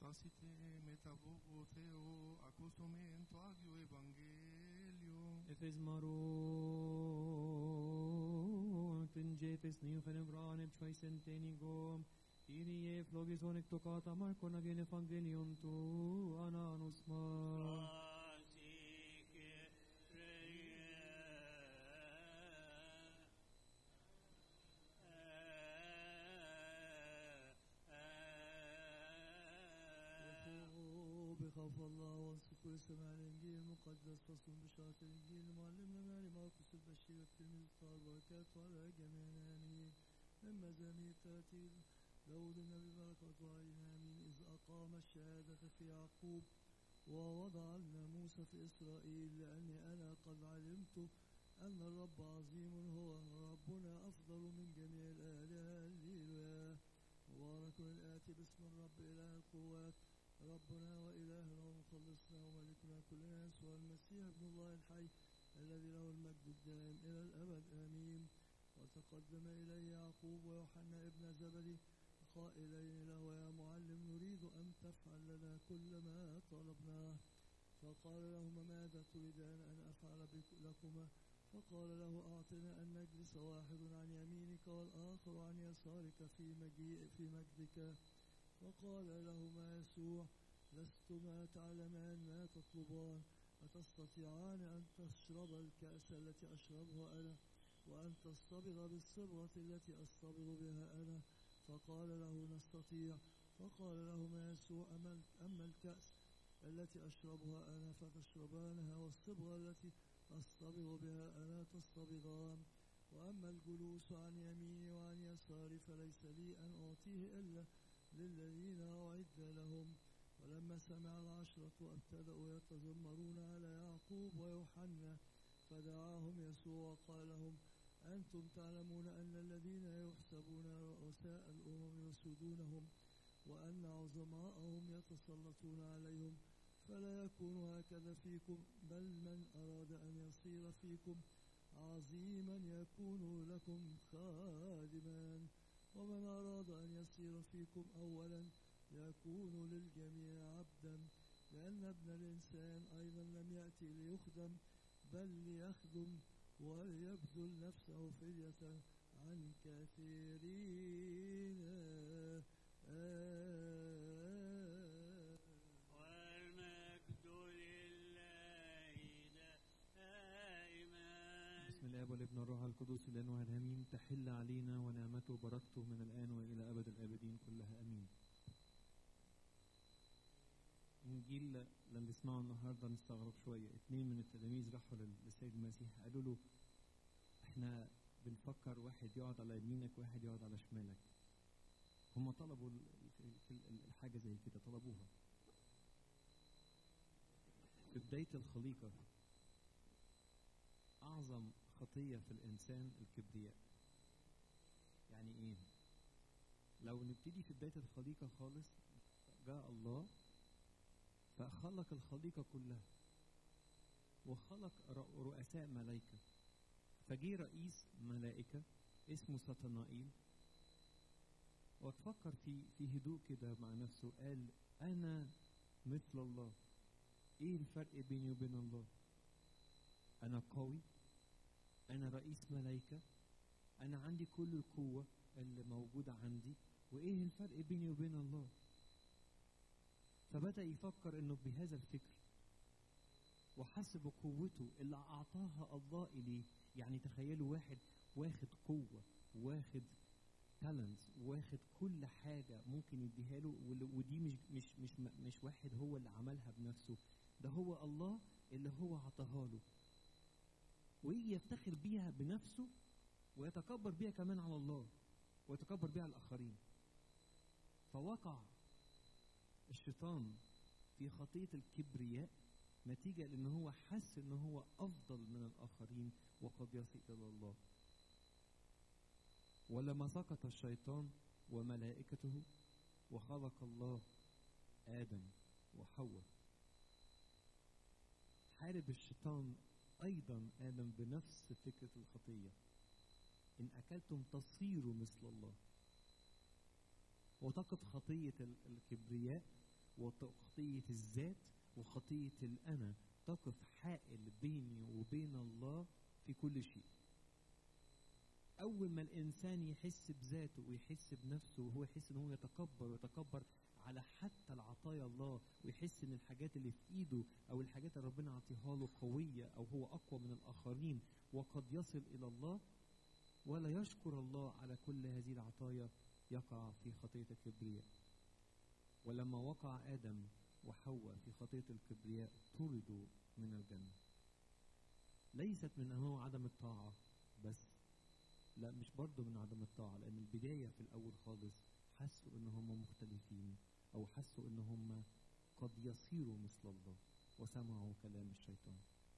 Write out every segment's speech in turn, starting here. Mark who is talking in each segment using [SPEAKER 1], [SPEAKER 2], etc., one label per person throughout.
[SPEAKER 1] Pasite metavogo theo acostumento agio evangelio.
[SPEAKER 2] Efes maron, tinjefes nymphenobrane pchoicentenigom, Kyrie flogizonic tocata Marcon agin evangelion tu ananus ma.
[SPEAKER 3] بخوف الله والسكر سمع الانجيل المقدس فصل بشارة الانجيل معلمنا ماري مرقس البشير والتلميذ قال بركاته على جميعنا امين من مزامير ترتيب داود النبي بركاته علينا امين اذ اقام الشهادة في يعقوب ووضع الناموس في اسرائيل لاني انا قد علمت ان الرب عظيم هو ربنا افضل من جميع الالهه هللويا مبارك الاتي باسم الرب اله القوات ربنا وإلهنا ومخلصنا وملكنا كلنا يسوع المسيح ابن الله الحي الذي له المجد الدائم إلى الأبد آمين وتقدم إليه يعقوب ويوحنا ابن زبدي قائلين له يا معلم نريد أن تفعل لنا كل ما طلبناه فقال لهما ماذا تريدان أن أفعل بك- لكما فقال له أعطنا أن نجلس واحد عن يمينك والآخر عن يسارك في مجيء في مجدك وقال لهما يسوع لستما تعلمان ما تطلبان أتستطيعان أن تشرب الكأس التي أشربها أنا وأن تصطبغ بالصبغة التي أصطبغ بها أنا فقال له نستطيع فقال لهما يسوع أما أما الكأس التي أشربها أنا فتشربانها والصبغة التي أصطبغ بها أنا تصطبغان وأما الجلوس عن يميني وعن يساري فليس لي أن أعطيه إلا للذين أعد لهم ولما سمع العشرة ابتدأوا يتذمرون على يعقوب ويوحنا فدعاهم يسوع وقال لهم أنتم تعلمون أن الذين يحسبون رؤساء الأمم يسودونهم وأن عظماءهم يتسلطون عليهم فلا يكون هكذا فيكم بل من أراد أن يصير فيكم عظيما يكون لكم خادما ومن أراد أن يصير فيكم أولا يكون للجميع عبدا لأن ابن الإنسان أيضا لم يأتي ليخدم بل ليخدم وليبذل نفسه فدية عن كثيرين آمين
[SPEAKER 4] والمجد لله دائما
[SPEAKER 2] بسم الاب والابن والروح القدس الان واحد امين تحل علينا ونعمته وبركته من الان والى ابد الابدين كلها امين انجيل لما نسمعه النهارده نستغرب شويه اتنين من التلاميذ راحوا لل- للسيد المسيح قالوا له احنا بنفكر واحد يقعد على يمينك واحد يقعد على شمالك هم طلبوا ال- ال- ال- الحاجه زي كده طلبوها في بدايه الخليقه أعظم خطية في الإنسان الكبرياء يعني إيه؟ لو نبتدي في بداية الخليقة خالص جاء الله فخلق الخليقة كلها وخلق ر- رؤساء ملائكة فجي رئيس ملائكة اسمه ساتنائيل وتفكر في في هدوء كده مع نفسه قال أنا مثل الله إيه الفرق بيني وبين الله؟ أنا قوي أنا رئيس ملايكة أنا عندي كل القوة اللي موجودة عندي وإيه الفرق بيني وبين الله فبدأ يفكر إنه بهذا الفكر وحس بقوته اللي أعطاها الله إليه يعني تخيلوا واحد واخد قوة واخد تالنت واخد كل حاجة ممكن يديها له وال- ودي مش مش مش مش واحد هو اللي عملها بنفسه ده هو الله اللي هو عطاها له ويجي يفتخر بيها بنفسه ويتكبر بيها كمان على الله ويتكبر بيها على الآخرين فوقع الشيطان في خطية الكبرياء نتيجة لأن هو حس أن هو أفضل من الآخرين وقد يصل إلى الله ولما سقط الشيطان وملائكته وخلق الله آدم وحواء حارب الشيطان أيضا آدم بنفس فكرة الخطية إن أكلتم تصيروا مثل الله وتقف خطية ال- الكبرياء وخطية الذات وخطية الأنا تقف حائل بيني وبين الله في كل شيء أول ما الإنسان يحس بذاته ويحس بنفسه وهو يحس إن هو يتكبر ويتكبر على حتى العطايا الله ويحس إن الحاجات اللي في إيده أو الحاجات اللي ربنا عطيها له قوية أو هو أقوى من الآخرين وقد يصل إلى الله ولا يشكر الله على كل هذه العطايا يقع في خطية الكبرياء ولما وقع آدم وحواء في خطية الكبرياء طردوا من الجنة ليست من أنه عدم الطاعة بس لا مش برضه من عدم الطاعة لأن البداية في الأول خالص حسوا إن هم مختلفين أو حسوا إن هم قد يصيروا مثل الله وسمعوا كلام الشيطان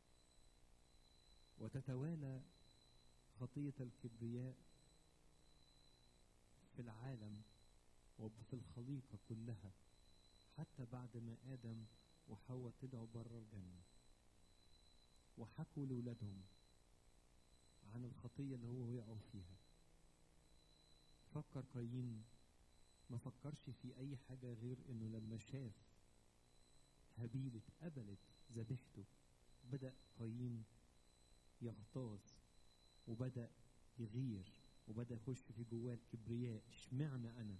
[SPEAKER 2] وتتوالى خطية الكبرياء في العالم وفي الخليقة كلها حتى بعد ما آدم وحواء طلعوا بره الجنة وحكوا لأولادهم عن الخطية اللي هو وقعوا فيها فكر قايين ما فكرش في أي حاجة غير إنه لما شاف هابيل اتقبلت ذبيحته بدأ قايين يغتاظ وبدأ يغير وبدأ يخش في جواه الكبرياء اشمعنى أنا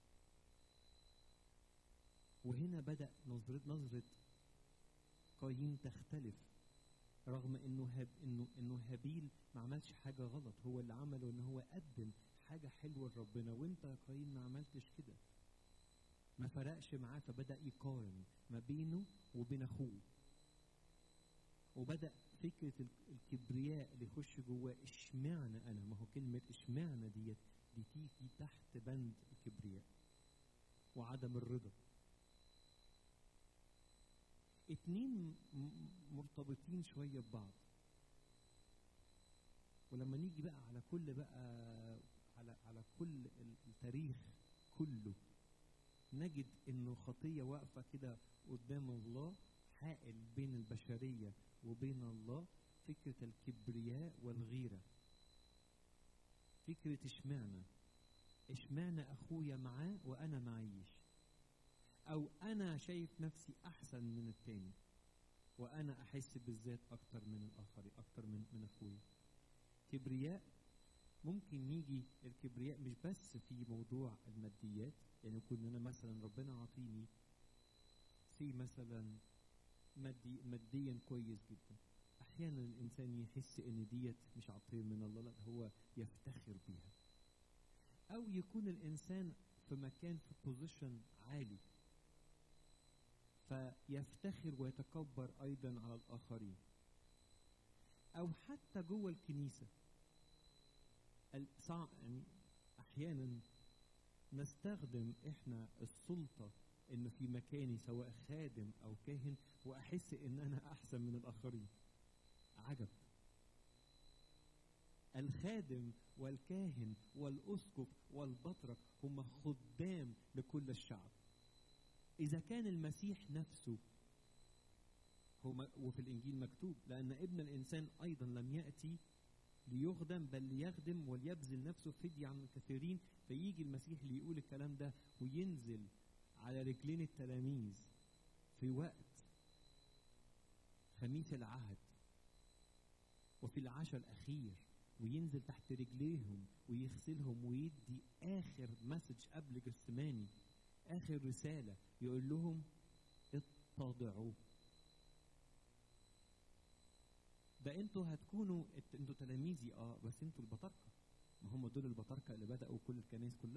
[SPEAKER 2] وهنا بدأ نظرة نظرة قايين تختلف رغم انه هاب انه انه هابيل ما عملش حاجه غلط هو اللي عمله ان هو قدم حاجه حلوه لربنا وانت يا قايين ما عملتش كده ما فرقش معاه فبدا يقارن ما بينه وبين اخوه وبدا فكره ال- الكبرياء اللي يخش جواه اشمعنى انا ما هو كلمه اشمعنى ديت دي تيجي تحت بند الكبرياء وعدم الرضا اتنين م- مرتبطين شوية ببعض ولما نيجي بقى على كل بقى على على كل ال- التاريخ كله نجد انه خطية واقفة كده قدام الله حائل بين البشرية وبين الله فكرة الكبرياء والغيرة فكرة اشمعنى اشمعنى اخويا معاه وانا معيش او انا شايف نفسي احسن من التاني وانا احس بالذات اكتر من الاخر اكتر من من اخويا كبرياء ممكن يجي الكبرياء مش بس في موضوع الماديات يعني يكون انا مثلا ربنا عاطيني سي مثلا مادي ماديا كويس جدا احيانا الانسان يحس ان ديت مش عطيه من الله لا هو يفتخر بيها او يكون الانسان في مكان في بوزيشن عالي فيفتخر ويتكبر ايضا على الاخرين او حتى جوه الكنيسه الصعب يعني احيانا نستخدم احنا السلطه انه في مكاني سواء خادم او كاهن واحس ان انا احسن من الاخرين عجب الخادم والكاهن والاسقف والبطرك هم خدام لكل الشعب اذا كان المسيح نفسه هو م- وفي الانجيل مكتوب لان ابن الانسان ايضا لم ياتي ليخدم بل ليخدم وليبذل نفسه فدية عن الكثيرين فيجي المسيح اللي يقول الكلام ده وينزل على رجلين التلاميذ في وقت خميس العهد وفي العشاء الأخير وينزل تحت رجليهم ويغسلهم ويدي آخر مسج قبل جسماني آخر رسالة يقول لهم اتضعوا ده انتوا هتكونوا ات- انتوا تلاميذي اه بس انتوا البطاركه ما هم دول البطاركه اللي بداوا كل الكنائس كلها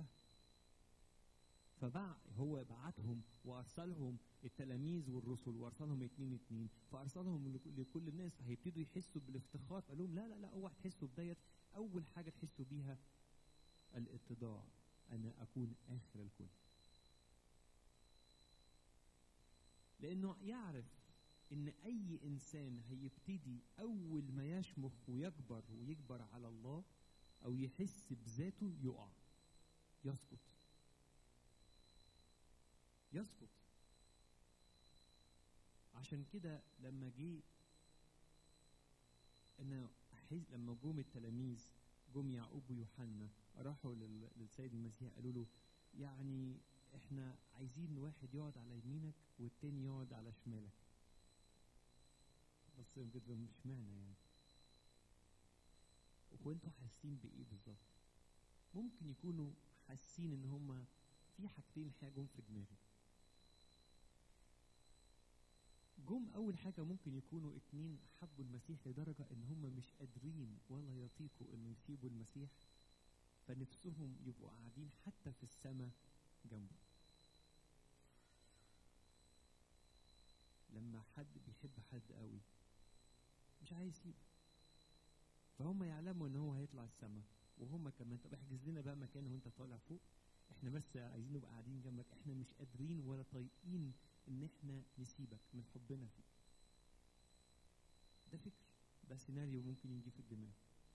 [SPEAKER 2] فبع هو بعتهم وارسلهم التلاميذ والرسل وارسلهم اتنين اتنين فارسلهم لك- لكل الناس هيبتدوا يحسوا بالافتخار قال لهم لا لا لا اوعى تحسوا بديت اول حاجه تحسوا بيها الاتضاع انا اكون اخر الكل لانه يعرف ان اي انسان هيبتدي اول ما يشمخ ويكبر ويكبر على الله او يحس بذاته يقع يسقط يسقط عشان كده لما جه انا أحس لما جم التلاميذ جم يعقوب ويوحنا راحوا لل- للسيد المسيح قالوا له يعني احنا عايزين واحد يقعد على يمينك والتاني يقعد على شمالك بس كده مش معنى يعني وانتوا حاسين بايه بالظبط ممكن يكونوا حاسين ان هما في حاجتين حاجة جم في دماغي جم اول حاجة ممكن يكونوا اتنين حبوا المسيح لدرجة ان هما مش قادرين ولا يطيقوا انه يسيبوا المسيح فنفسهم يبقوا قاعدين حتى في السماء جنبه لما حد بيحب حد قوي مش عايز يسيبه فهم يعلموا ان هو هيطلع السماء وهم كمان طب احجز لنا بقى مكان وانت طالع فوق احنا بس عايزين نبقى قاعدين جنبك احنا مش قادرين ولا طايقين ان احنا نسيبك من حبنا فيك ده فكر ده سيناريو ممكن يجي في الدماغ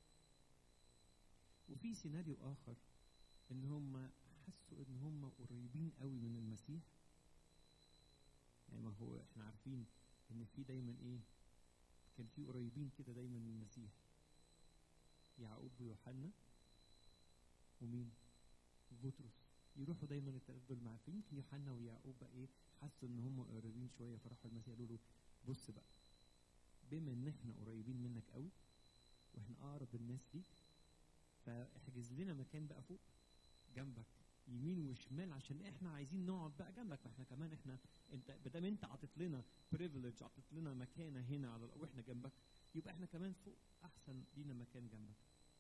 [SPEAKER 2] وفي سيناريو اخر ان هم حسوا ان هم قريبين قوي من المسيح يعني ما هو احنا عارفين ان في دايما ايه كان في قريبين كده دايما من المسيح يعقوب ويوحنا ومين بطرس يروحوا دايما الثلاث دول معاه فيمكن يوحنا ويعقوب بقى ايه حسوا ان هم قريبين شويه فراحوا المسيح قالوا له بص بقى بما ان احنا قريبين منك قوي واحنا اقرب الناس ليك فاحجز لنا مكان بقى فوق جنبك يمين وشمال عشان احنا عايزين نقعد بقى جنبك ما احنا كمان احنا انت ما دام انت عطيت لنا بريفليج عطيت لنا مكانه هنا على واحنا جنبك يبقى احنا كمان فوق احسن لينا مكان جنبك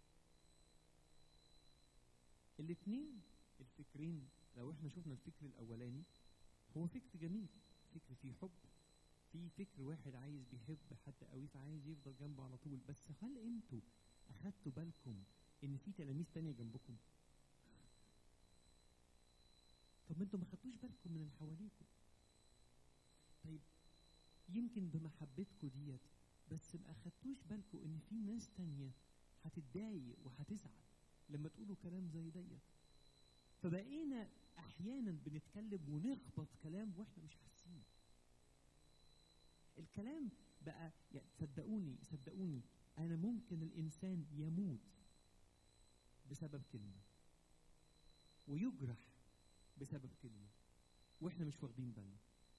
[SPEAKER 2] الاثنين الفكرين لو احنا شفنا الفكر الاولاني هو فكر جميل فكر فيه حب في فكر واحد عايز بيحب حد قوي فعايز يفضل جنبه على طول بس هل انتوا اخدتوا بالكم ان في تلاميذ تانية جنبكم طب ما انتوا ما خدتوش بالكم من اللي حواليكم طيب يمكن بمحبتكم ديت بس ما اخدتوش بالكم ان في ناس تانية هتتضايق وهتزعل لما تقولوا كلام زي ديت فبقينا احيانا بنتكلم ونخبط كلام واحنا مش حاسين الكلام بقى يعني صدقوني صدقوني انا ممكن الانسان يموت بسبب كلمه ويجرح بسبب كلمه واحنا مش واخدين بالنا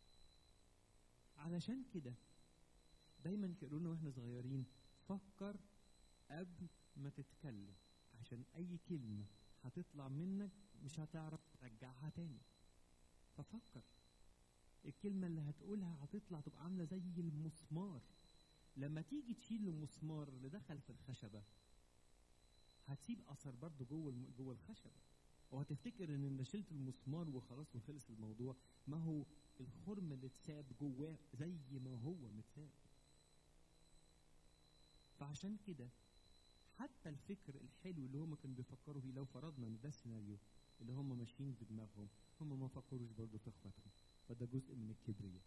[SPEAKER 2] علشان كده دايما كانوا لنا واحنا صغيرين فكر قبل ما تتكلم عشان اي كلمه هتطلع منك مش هتعرف ترجعها تاني ففكر الكلمة اللي هتقولها هتطلع تبقى عاملة زي المسمار لما تيجي تشيل المسمار اللي دخل في الخشبة هتسيب أثر برضه جوه الم... جوه الخشبة وهتفتكر ان انت شلت المسمار وخلاص وخلص الموضوع ما هو الخرم اللي اتساب جواه زي ما هو متساب فعشان كده حتى الفكر الحلو اللي هم كانوا بيفكروا فيه لو فرضنا ان ده السيناريو اللي هم ماشيين في دماغهم هم ما فكروش برضه في اخواتهم فده جزء من الكبرياء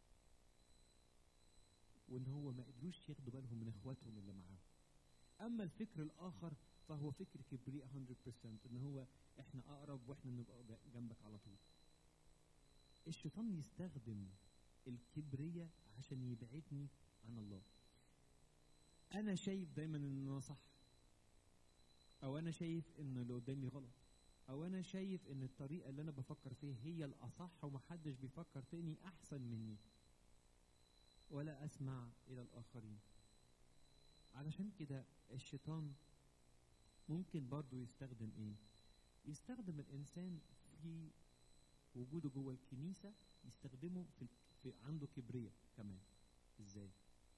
[SPEAKER 2] وان هو ما قدروش ياخدوا بالهم من اخواتهم اللي معاهم اما الفكر الاخر فهو فكر كبرياء 100% ان هو احنا اقرب واحنا نبقى جنبك على طول الشيطان يستخدم الكبرياء عشان يبعدني عن الله انا شايف دايما ان انا صح او انا شايف ان اللي قدامي غلط او انا شايف ان الطريقه اللي انا بفكر فيها هي الاصح ومحدش بيفكر تاني احسن مني ولا اسمع الى الاخرين علشان كده الشيطان ممكن برضو يستخدم ايه يستخدم الانسان في وجوده جوه الكنيسه يستخدمه في, في عنده كبرياء كمان ازاي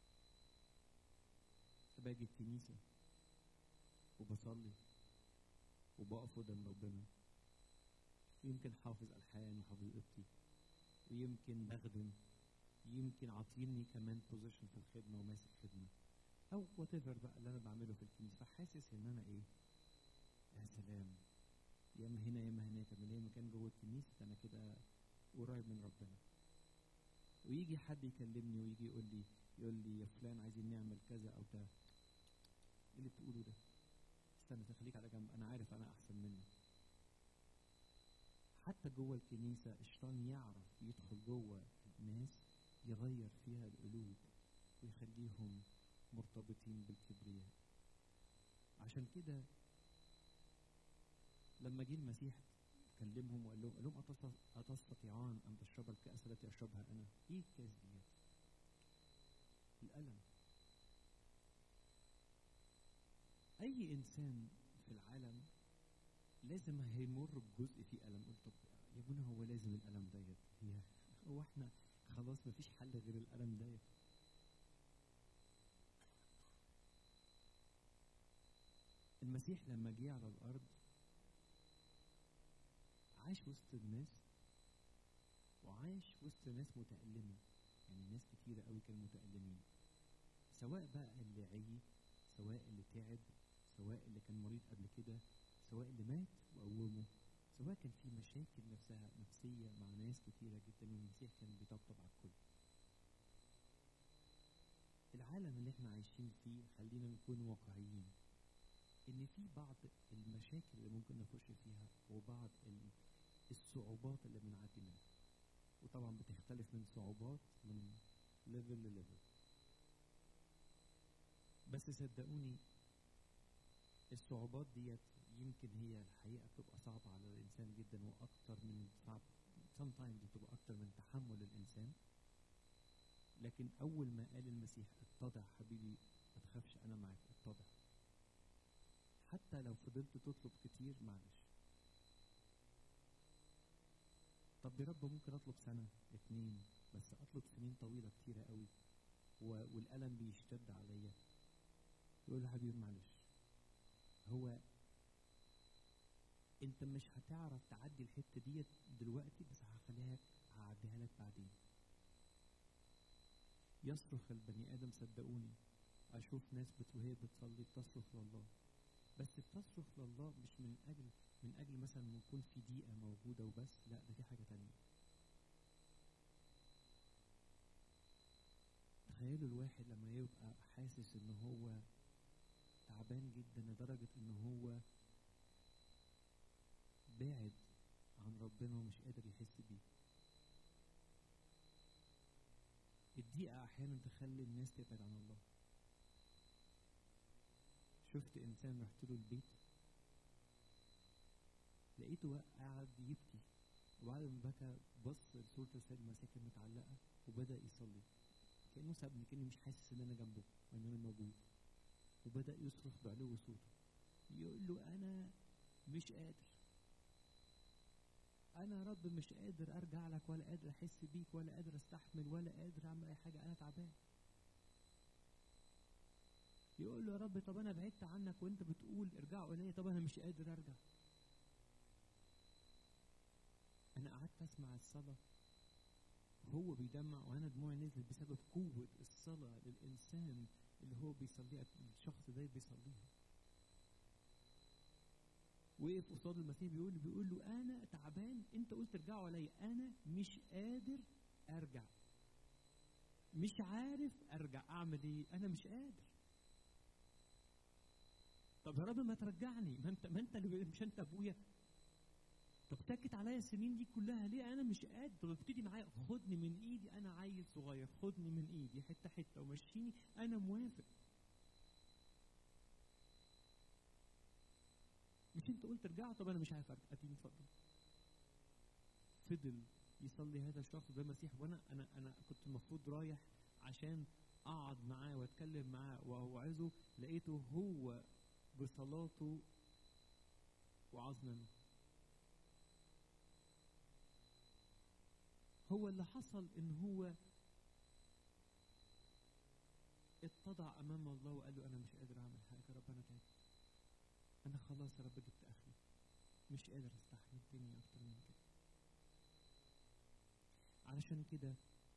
[SPEAKER 2] باجي الكنيسة وبصلي وبقف قدام ربنا يمكن حافظ ألحان وحافظ قبطي ويمكن بخدم يمكن عاطيني كمان بوزيشن في الخدمة وماسك خدمة أو وات بقى اللي أنا بعمله في الكنيسة فحاسس إن أنا إيه يا سلام يا اما هنا يا اما هناك انا ليا مكان جوه الكنيسه انا كده قريب من ربنا ويجي حد يكلمني ويجي يقول لي يقول لي يا فلان عايزين نعمل كذا او ده ايه اللي بتقوله ده استنى خليك على جنب انا عارف انا احسن منك حتى جوه الكنيسه الشيطان يعرف يدخل جوه الناس يغير فيها القلوب ويخليهم مرتبطين بالكبرياء عشان كده لما جه المسيح كلمهم وقال لهم قال لهم أتست- أتستطيعان أن تشرب الكأس التي أشربها أنا؟ إيه الكأس ديت؟ الألم أي إنسان في العالم لازم هيمر بجزء فيه ألم قلت طب يا ابونا هو لازم الألم ديت هي هو احنا خلاص مفيش حل غير الألم ديت المسيح لما جه على الأرض عاش وسط الناس وعاش وسط ناس متألمة يعني ناس كتيرة قوي كانوا متألمين سواء بقى اللي عي سواء اللي تعب سواء اللي كان مريض قبل كده سواء اللي مات وقومه سواء كان في مشاكل نفسها نفسية مع ناس كتيرة جدا والمسيح كان بيطبطب على الكل العالم اللي احنا عايشين فيه خلينا نكون واقعيين ان في بعض المشاكل اللي ممكن نخش فيها وبعض ال- الصعوبات اللي بنعدي منها وطبعا بتختلف من صعوبات من ليفل لليفل بس صدقوني الصعوبات ديت يمكن هي الحقيقة بتبقى صعبة على الإنسان جدا وأكتر من صعب sometimes بتبقى أكتر من تحمل الإنسان لكن أول ما قال المسيح اتضع حبيبي ما تخافش أنا معاك اتضع حتى لو فضلت تطلب كتير معلش طب يا رب ممكن اطلب سنة اتنين بس اطلب سنين طويلة كتيرة قوي و- والألم بيشتد عليا يقول له حبيبي معلش هو انت مش هتعرف تعدي الحتة ديت دلوقتي بس هخليها هعديها لك بعدين يصرخ البني آدم صدقوني أشوف ناس بت- وهي بتصلي بتصرخ لله بس بتصرخ لله مش من أجل من أجل مثلا إن يكون في ضيقة موجودة وبس لا ده في حاجة تانية تخيلوا الواحد لما يبقى حاسس إن هو تعبان جدا لدرجة إن هو بعد عن ربنا ومش قادر يحس بيه الضيقة أحيانا تخلي الناس تبعد عن الله شفت إنسان رحت له البيت لقيته واقع قاعد يبكي وبعد ما بكى بص لصورة السيد المسيح كانت متعلقة وبدأ يصلي كأنه سابني كأني مش حاسس إن أنا جنبه وإن أنا موجود وبدأ يصرخ بعلو صوته يقول له أنا مش قادر أنا يا رب مش قادر أرجع لك ولا قادر أحس بيك ولا قادر أستحمل ولا قادر أعمل أي حاجة أنا تعبان يقول له يا رب طب أنا بعدت عنك وأنت بتقول ارجعوا إلي طب أنا مش قادر أرجع أنا قعدت أسمع الصلاة هو بيدمع وأنا دموعي نزلت بسبب قوة الصلاة للإنسان اللي هو بيصليها الشخص ده بيصليها وقف قصاد المسيح بيقول بيقول له انا تعبان انت قلت ارجعوا عليا انا مش قادر ارجع مش عارف ارجع اعمل ايه انا مش قادر طب يا رب ما ترجعني ما انت ما انت اللي مش انت ابويا طب ساكت عليا السنين دي كلها ليه انا مش قادر طب ابتدي معايا خدني من ايدي انا عيل صغير خدني من ايدي حته حته ومشيني انا موافق مش انت قلت ارجعوا طب انا مش عارف ارجع اديني اتفضل فضل يصلي هذا الشخص ده مسيح وانا انا انا كنت المفروض رايح عشان اقعد معاه واتكلم معاه واوعظه لقيته هو بصلاته وعظنا هو اللي حصل ان هو اتضع امام الله وقال له انا مش قادر اعمل حاجه يا رب انا تعبت انا خلاص يا رب جبت اخري مش قادر استحمل الدنيا اكتر من كده علشان كده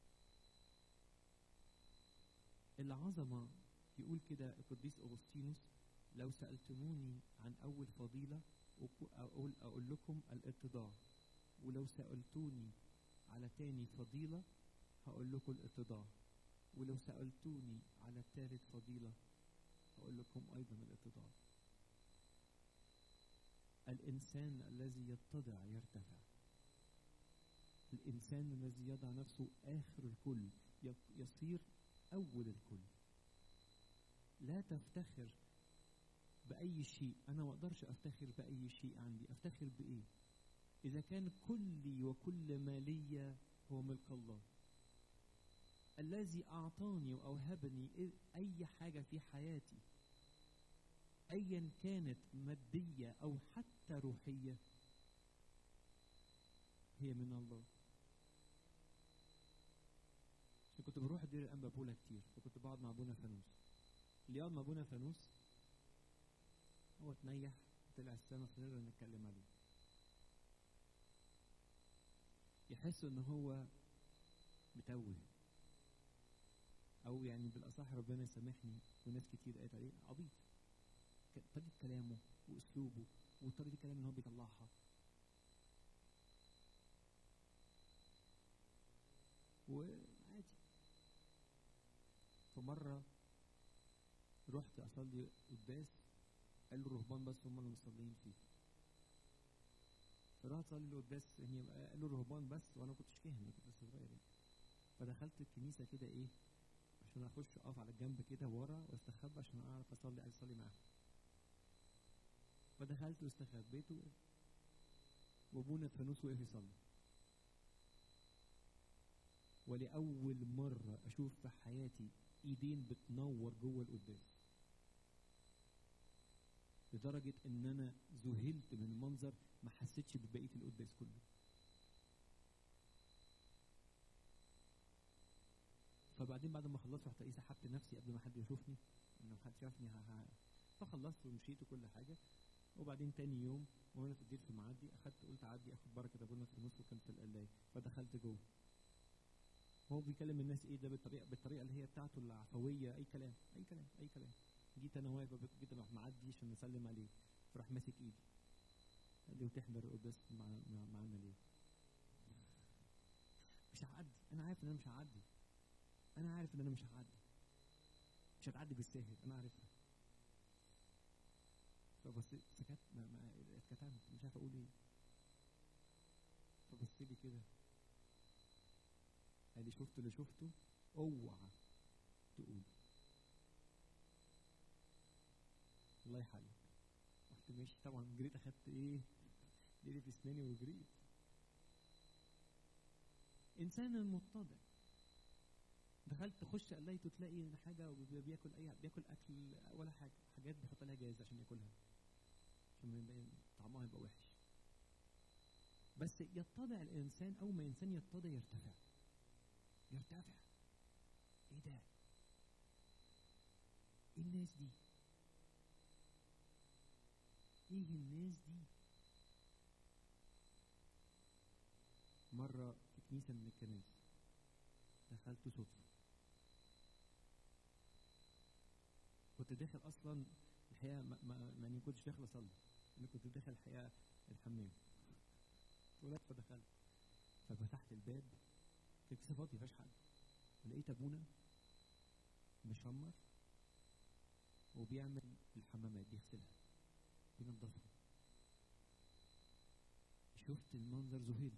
[SPEAKER 2] العظمة يقول كده القديس أغسطينوس لو سألتموني عن أول فضيلة أقو- أقول, أقول لكم الاتضاع ولو سألتوني على تاني فضيلة هقول لكم الاتضاع ولو سألتوني على تالت فضيلة هقول لكم أيضا الاتضاع الإنسان الذي يتضع يرتفع الإنسان الذي يضع نفسه آخر الكل يق- يصير أول الكل لا تفتخر بأي شيء أنا ما أقدرش أفتخر بأي شيء عندي أفتخر بإيه إذا كان كلي وكل ما لي هو ملك الله الذي أعطاني وأوهبني إ- أي حاجة في حياتي أيا كانت مادية أو حتى روحية هي من الله عشان كنت بروح دير الأنبا بولا كتير فكنت بقعد مع أبونا فانوس اللي يقعد مع أبونا فانوس هو تنيح طلع السما فنقدر نتكلم عليه يحس ان هو متوه او يعني بالاصح ربنا يسامحني وناس كتير قالت عليه عبيط ك- طريقه كلامه واسلوبه وطريقه الكلام اللي هو بيطلعها وعادي فمره رحت اصلي قداس قالوا الرهبان بس هم اللي مصلين فيه فرحت اصلي القداس يعني قالوا الرهبان بس وانا ما كنتش فاهم انا كنت لسه صغير يعني فدخلت الكنيسه كده ايه عشان اخش اقف على الجنب كده ورا واستخبى عشان اعرف اصلي عايز اصلي معاهم فدخلت واستخبيت و- وابونا فانوس وقف يصلي ولأول مرة أشوف في حياتي إيدين بتنور جوه القداس لدرجة إن أنا ذهلت من المنظر ما حسيتش ببقية القداس كله فبعدين بعد ما خلصت رحت ايه سحبت نفسي قبل ما حد يشوفني ان ما حدش يعرفني ه- ه- فخلصت ومشيت وكل حاجه وبعدين تاني يوم وانا في الدير في معدي اخدت قلت اعدي اخد بركه ابونا في النص وكان في القلايه فدخلت جوه هو بيكلم الناس ايه ده بالطريقه بالطريقه اللي هي بتاعته العفويه اي كلام اي كلام اي كلام جيت انا واقف جيت انا معدي عشان اسلم عليه فراح ماسك ايدي قال لي وتحضر القداس مع مع- معانا ليه؟ مش هعدي انا عارف ان انا مش هعدي انا عارف ان انا مش هعدي مش هتعدي بالساهل انا عارفها فبصيت سكت ما ما اتكتمت مش عارف اقول ايه فبص لي كده قال لي شفت اللي شفته اوعى تقول الله يحلك رحت ماشي طبعا جريت اخدت ايه ايدي في اسناني وجريت انسان متضع دخلت تخش قلايته تلاقي حاجه وبي- بياكل اي بياكل اكل ولا حاجه حاجات بيحط لها جاز عشان ياكلها عشان ما يبقى طعمها يبقى وحش بس يتضع الانسان اول ما الانسان يتضع يرتفع يرتفع ايه ده ايه الناس دي ايه الناس دي مرة في كنيسة من الكنائس دخلت صدفة كنت داخل أصلا الحقيقة ما, ما, ما يعني كنتش داخل أصلي أنا كنت داخل الحقيقة الحمام ولاد فدخلت ففتحت الباب كان كيسة فاضية مفيهاش حد ولقيت أبونا مشمر وبيعمل الحمامات بيغسلها بينضفها شفت المنظر ذهلت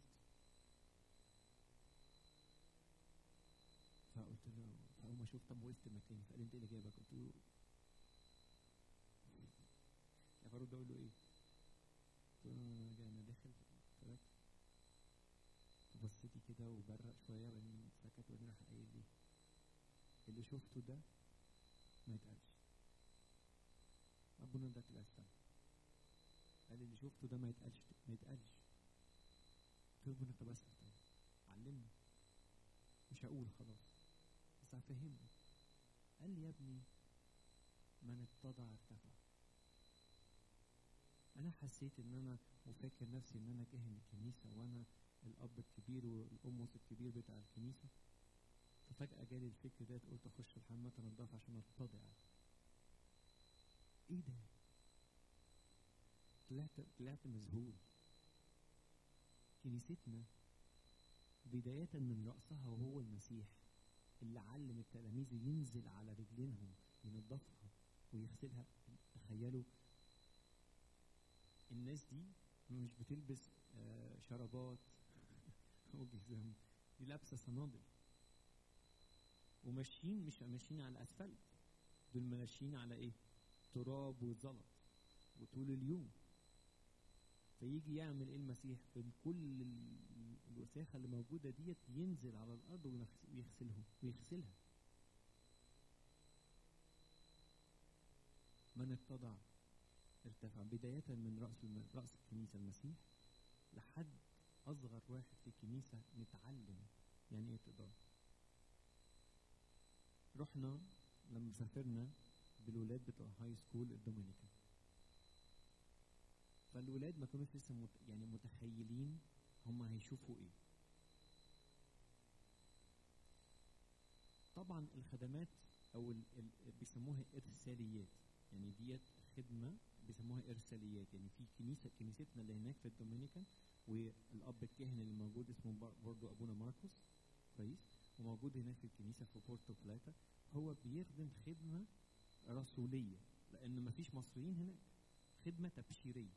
[SPEAKER 2] فقلت له فأول ما شفت طب وقفت مكاني فقال لي انت ايه اللي جايبك؟ قلت له يا فاروق ده اقول له ايه؟ قلت له انا جاي انا داخل تمام بصيتي كده وبرق شويه وبعدين سكت وبعدين راح قايل لي اللي شفته ده ما يتقالش ربنا ده طلع السما قال لي اللي شفته ده ما يتقالش ما يتقالش قلت له ربنا طب اسال طيب علمني مش هقول خلاص بس هفهمني قال لي يا ابني من اتضع ارتفع انا حسيت ان انا وفاكر نفسي ان انا كاهن الكنيسه وانا الاب الكبير والاموس الكبير بتاع الكنيسه ففجاه جالي الفكر ده قلت اخش الحمام انضف عشان اتضع ايه ده طلعت طلعت مذهول كنيستنا بداية من رأسها وهو المسيح اللي علم التلاميذ ينزل على رجلينهم ينظفها ويغسلها تخيلوا الناس دي مش بتلبس آه، شرابات وجزم دي لابسه صنادل وماشيين مش ماشيين على اسفلت دول ماشيين على ايه تراب وزلط وطول اليوم فيجي يعمل ايه المسيح في كل ال- الوساخه اللي موجوده ديت ينزل على الارض ويغس- ويغسلهم ويغسلها من اتضع ارتفع بداية من رأس الم... رأس الكنيسة المسيح لحد أصغر واحد في الكنيسة نتعلم يعني إيه اتضاع رحنا لما سافرنا بالولاد بتوع هاي سكول الدومينيكان فالولاد ما كانوش لسه مت... يعني متخيلين هم هيشوفوا ايه طبعا الخدمات او ال... ال... بيسموها ارساليات يعني ديت خدمه بيسموها ارساليات يعني في كنيسه كنيستنا اللي هناك في الدومينيكان والاب الكاهن اللي موجود اسمه بر- برضو ابونا ماركوس كويس وموجود هناك في الكنيسه في بورتو بلاتا هو بيخدم خدمه رسوليه لان مفيش مصريين هناك خدمه تبشيريه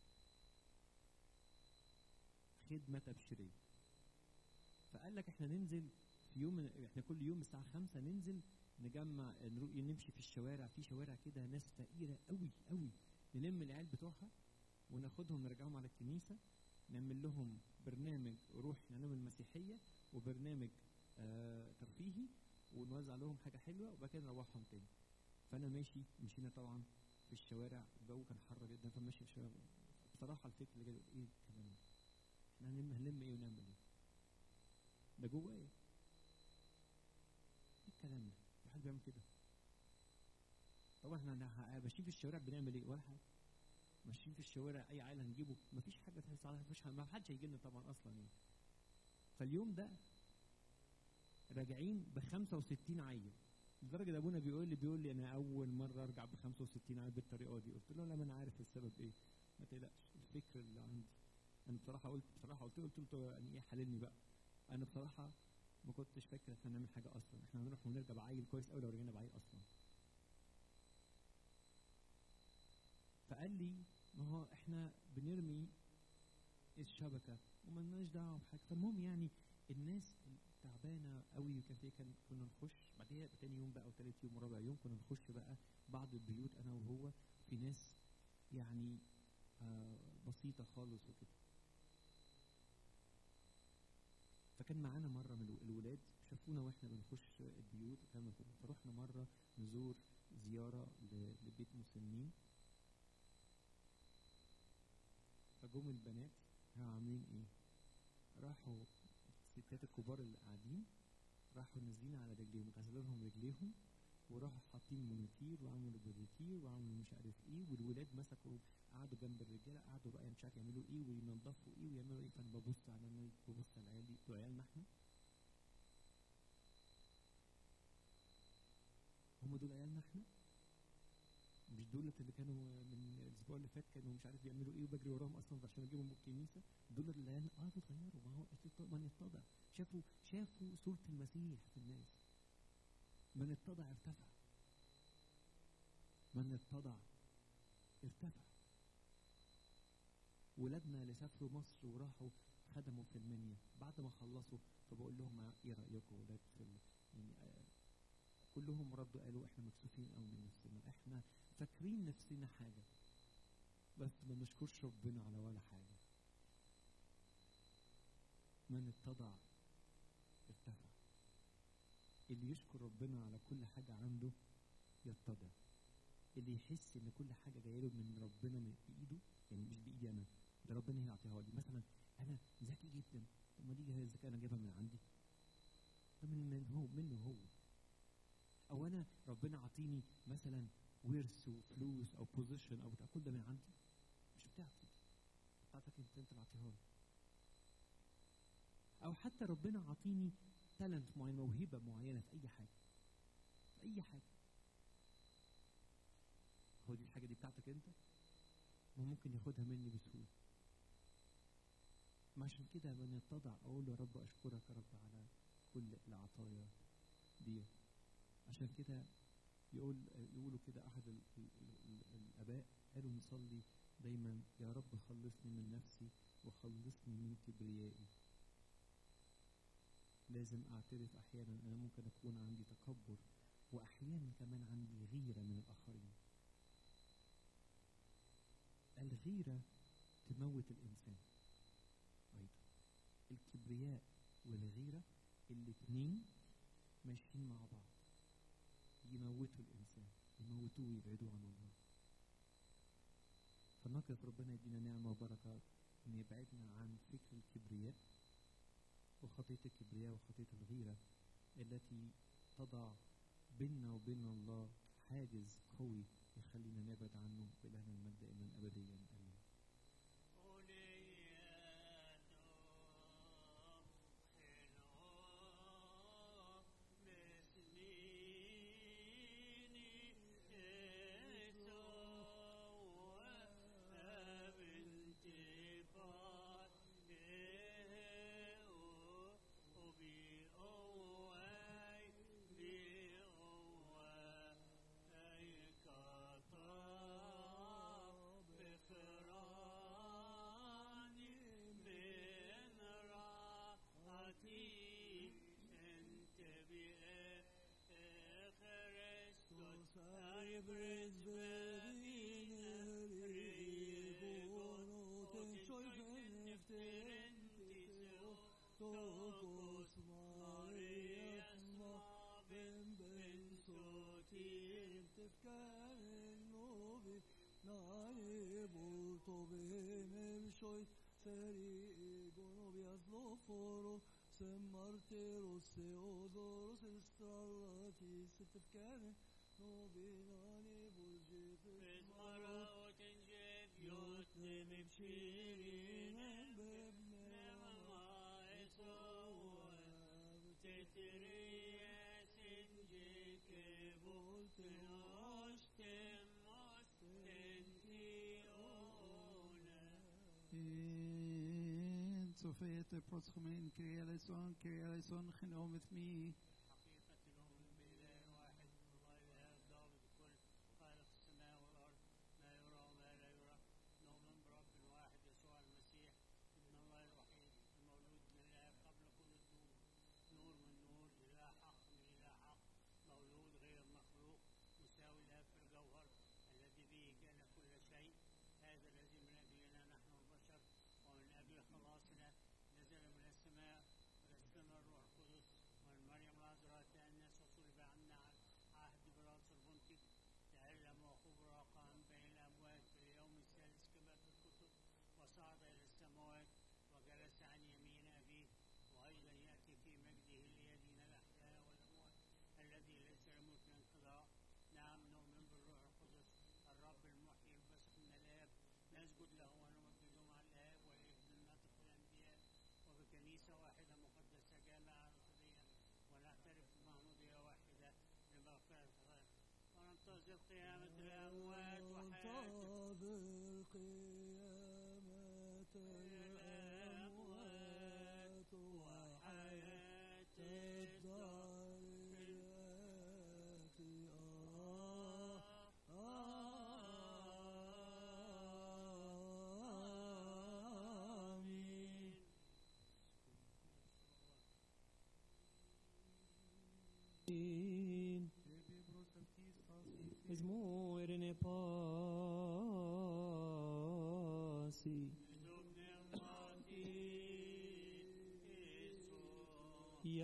[SPEAKER 2] خدمه تبشيريه فقال لك احنا ننزل في يوم من احنا كل يوم الساعه 5 ننزل نجمع نرو- نمشي في الشوارع في شوارع كده ناس فقيره قوي قوي نلم العيال بتوعها وناخدهم نرجعهم على الكنيسه نعمل لهم برنامج روح نعلم المسيحيه وبرنامج آه ترفيهي ونوزع لهم حاجه حلوه وبعد كده نروحهم تاني فانا ماشي مشينا طبعا في الشوارع الجو كان حر جدا فماشي في الشوارع بصراحه الفكر اللي جاي ايه الكلام ده احنا هنلم هنلم ايه ونعمل ايه ده جوايا ايه الكلام ده في حد بيعمل كده طبعا احنا ه- ماشيين في الشوارع بنعمل ايه ولا حاجه ماشيين في الشوارع اي عيل هنجيبه مفيش حاجه تحس عليها مفيش حاجة- ما حدش هيجي لنا طبعا اصلا يعني فاليوم ده راجعين ب 65 عيل لدرجه ابونا بيقول لي بيقول لي انا اول مره ارجع ب 65 عيل بالطريقه دي قلت له لا ما انا عارف السبب ايه ما تقلقش الفكر اللي عندي انا بصراحه قلت بصراحه قلت له قلت له يعني ايه حللني بقى انا بصراحه ما كنتش فاكر احنا هنعمل حاجه اصلا احنا هنروح ونرجع بعيل كويس قوي لو رجعنا بعيل اصلا فقال لي ما هو احنا بنرمي الشبكه وملناش دعوه بحاجه فالمهم يعني الناس تعبانه قوي وكان في كان كنا نخش بعدها تاني يوم بقى وتالت يوم ورابع يوم كنا نخش بقى بعض البيوت انا وهو في ناس يعني آه بسيطه خالص وكده فكان معانا مره من الو- الولاد شافونا واحنا بنخش البيوت والكلام ده كله فرحنا مره نزور زياره ل- لبيت مسنين فجم البنات كانوا عاملين ايه؟ راحوا الستات الكبار اللي قاعدين راحوا نازلين على رجليهم غسلوا لهم رجليهم وراحوا حاطين مونيتير وعملوا بريتير وعملوا مش عارف ايه والولاد مسكوا قعدوا جنب الرجاله قعدوا بقى مش عارف يعملوا ايه وينظفوا ايه ويعملوا ايه فانا ببص على الناس ببص على العيال دي دول عيالنا احنا هم دول عيالنا احنا مش دول اللي كانوا من الاسبوع اللي فات كانوا مش عارف بيعملوا ايه وبجري وراهم اصلا عشان اجيبهم من الكنيسه دول اللي العيال اه اتغيروا ما هو اتط- من اتضع شافوا شافوا صوره المسيح في الناس من اتضع ارتفع من اتضع ارتفع ولادنا اللي سافروا مصر وراحوا خدموا في المنيا بعد ما خلصوا فبقول لهم ايه رايكم ولاد في ال- يعني آه كلهم ردوا قالوا احنا مكسوفين قوي من نفسنا احنا فاكرين نفسنا حاجه بس ما نشكرش ربنا على ولا حاجه من اتضع ارتفع اللي يشكر ربنا على كل حاجه عنده يتضع اللي يحس ان كل حاجه جايه له من ربنا من بايده يعني مش بايدي انا ده ربنا هنا يعطيها لي مثلا انا ذكي جدا طب ما دي هي الذكاء انا جايبها من عندي ده من من هو منه هو او انا ربنا عطيني مثلا ورث وفلوس او بوزيشن او بتاع كل ده من عندي مش بتاعتي بتاعتك انت انت اللي عطيها لي او حتى ربنا عطيني تالنت معين موهبه معينه في اي حاجه في اي حاجه هو دي الحاجه دي بتاعتك انت ما ممكن ياخدها مني بسهوله ما عشان كده من يتضع اقول له يا رب اشكرك يا رب على كل العطايا دي عشان كده يقول يقولوا كده احد ال ال ال الاباء قالوا نصلي دايما يا رب خلصني من نفسي وخلصني من كبريائي لازم اعترف احيانا انا ممكن اكون عندي تكبر واحيانا كمان عندي غيره من الاخرين الغيره تموت الإنسان أيضا الكبرياء والغيرة الاتنين ماشيين مع بعض يموتوا الإنسان يموتوه ويبعدوه عن الله فنقف ربنا يدينا نعمة وبركة إن يبعدنا عن فكر الكبرياء وخطية الكبرياء وخطية الغيرة التي تضع بيننا وبين الله حاجز قوي يخلينا نبعد عنه بإلهنا المجد دائما أبديا آمين
[SPEAKER 3] Martyros Theodoros Estrallatis Tefkane Nobinani Bulgit
[SPEAKER 1] Sofete proschomen, Kyrie eleison, Kyrie eleison, genom with me.